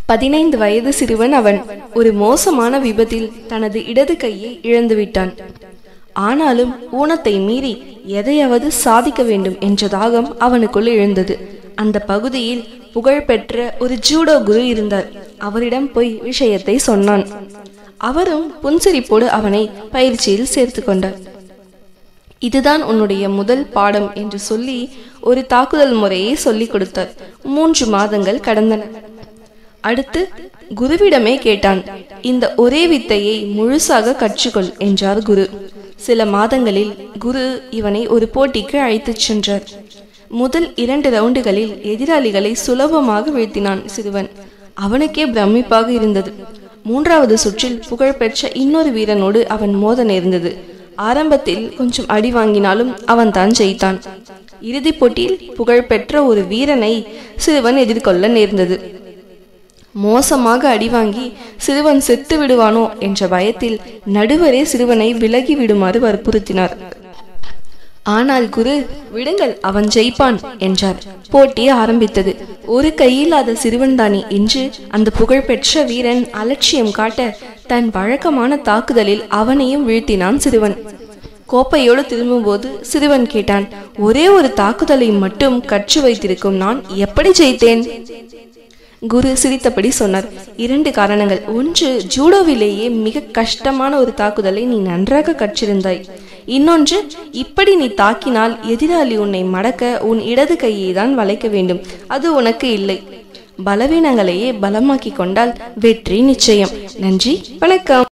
பதினைந்து வயது சிறுவன் அவன் ஒரு மோசமான விபத்தில் தனது இடது கையை இழந்துவிட்டான் ஆனாலும் ஊனத்தை மீறி எதையாவது சாதிக்க வேண்டும் என்ற தாகம் அவனுக்குள் எழுந்தது அந்த பகுதியில் புகழ்பெற்ற ஒரு ஜூடோ குரு இருந்தார் அவரிடம் போய் விஷயத்தை சொன்னான் அவரும் புன்சிரிப்போடு அவனை பயிற்சியில் சேர்த்து கொண்டார் இதுதான் உன்னுடைய முதல் பாடம் என்று சொல்லி ஒரு தாக்குதல் முறையை சொல்லிக் கொடுத்தார் மூன்று மாதங்கள் கடந்தன அடுத்து குருவிடமே கேட்டான் இந்த ஒரே வித்தையை முழுசாக கற்றுக்கொள் என்றார் குரு சில மாதங்களில் குரு இவனை ஒரு போட்டிக்கு அழைத்துச் சென்றார் முதல் இரண்டு ரவுண்டுகளில் எதிராளிகளை சுலபமாக வீழ்த்தினான் சிறுவன் அவனுக்கே பிரமிப்பாக இருந்தது மூன்றாவது சுற்றில் புகழ்பெற்ற இன்னொரு வீரனோடு அவன் மோத நேர்ந்தது ஆரம்பத்தில் கொஞ்சம் அடி வாங்கினாலும் அவன் தான் ஜெயித்தான் இறுதிப் போட்டியில் புகழ்பெற்ற ஒரு வீரனை சிறுவன் எதிர்கொள்ள நேர்ந்தது மோசமாக அடி வாங்கி சிறுவன் செத்து விடுவானோ என்ற பயத்தில் நடுவரே சிறுவனை விலகி விடுமாறு வற்புறுத்தினார் ஆனால் குரு விடுங்கள் அவன் ஜெயிப்பான் என்றார் போட்டி ஆரம்பித்தது ஒரு கையில்லாத சிறுவன்தானே என்று அந்த புகழ்பெற்ற வீரன் அலட்சியம் காட்ட தன் வழக்கமான தாக்குதலில் அவனையும் வீழ்த்தினான் சிறுவன் கோப்பையோடு திரும்பும்போது சிறுவன் கேட்டான் ஒரே ஒரு தாக்குதலை மட்டும் கற்று வைத்திருக்கும் நான் எப்படி ஜெயித்தேன் குரு சிரித்தபடி சொன்னார் இரண்டு காரணங்கள் ஒன்று ஜூடோவிலேயே மிக கஷ்டமான ஒரு தாக்குதலை நீ நன்றாக கற்றிருந்தாய் இன்னொன்று இப்படி நீ தாக்கினால் எதிராளி உன்னை மடக்க உன் இடது கையை தான் வளைக்க வேண்டும் அது உனக்கு இல்லை பலவீனங்களையே பலமாக்கி கொண்டால் வெற்றி நிச்சயம் நன்றி வணக்கம்